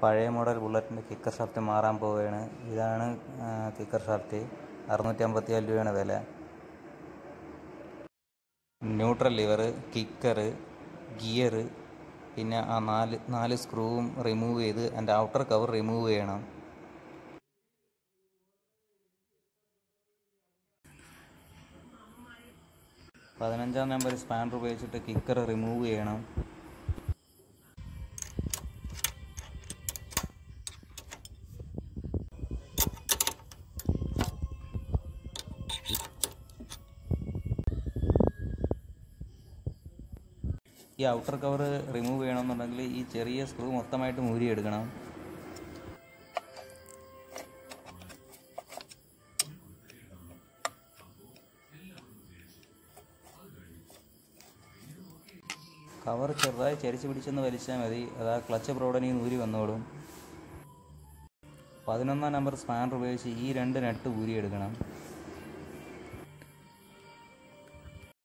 പഴയ model ബുള്ളറ്റിൻ്റെ kicker shaft മാറാൻ പോവുകയാണ് ഇതാണ് കിക്കർ ഷാഫ്റ്റ് അറുന്നൂറ്റി അമ്പത്തിനാല് രൂപയാണ് വില ന്യൂട്രൽ ലിവർ കിക്കർ ഗിയർ പിന്നെ ആ നാല് നാല് സ്ക്രൂവും റിമൂവ് ചെയ്ത് അതിൻ്റെ ഔട്ടർ കവർ റിമൂവ് ചെയ്യണം പതിനഞ്ചാം നമ്പർ സ്പാനർ ഉപയോഗിച്ചിട്ട് കിക്കർ റിമൂവ് ചെയ്യണം ഈ ഔട്ടർ കവർ റിമൂവ് ചെയ്യണമെന്നുണ്ടെങ്കിൽ ഈ ചെറിയ സ്ക്രൂ മൊത്തമായിട്ട് മൂരിയെടുക്കണം കവർ ചെറുതായി ചരിച്ച് പിടിച്ചെന്ന് വലിച്ചാൽ മതി അതാ ക്ലച്ച് ബ്രോഡനി ഊരി വന്നോളും പതിനൊന്നാം നമ്പർ സ്പാനർ ഉപയോഗിച്ച് ഈ രണ്ട് നട്ട് ഊരിയെടുക്കണം